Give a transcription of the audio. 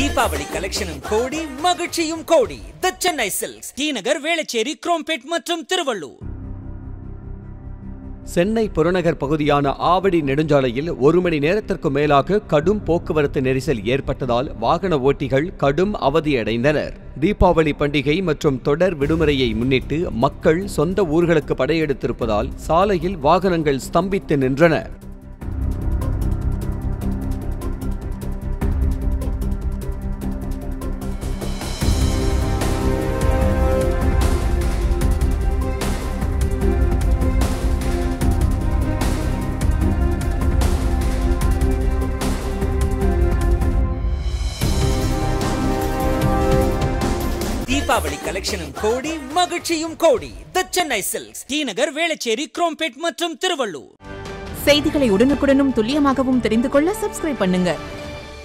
தீபாவளி கலெக்ஷனும் கோடி மகிழ்ச்சியும் கோடி the Chennai Silks T Nagar Velachery Chromepet மற்றும் திருவள்ளூர் சென்னை புறநகர் பகுதியான ஆவடி நெடுஞ்சாலையில் ஒரு மணி நேரத்திற்கு மேலாக கடும் போக்குவரத்து நெரிசல் ஏற்பட்டதால் வாகன ஓட்டிகள் கடும் அவதியடைந்தனர் தீபாவளி பண்டிகை மற்றும் தொடர் விடுமுறையை முன்னிட்டு மக்கள் சொந்த ஊர்களுக்கு படையெடுத்திருப்பதால் சாலையில் வாகனங்கள் ஸ்தம்பித்து நின்றன தீபாவளி கலெக்ஷனும் கோடி மகிழ்ச்சியும் கோடி the Chennai Silks T Nagar Velachery Chromepet மற்றும் திருவள்ளூர் செய்திகளை உடனுக்குடனும் துல்லியமாகவும் தெரிந்து கொள்ள சப்ஸ்கிரைப் பண்ணுங்க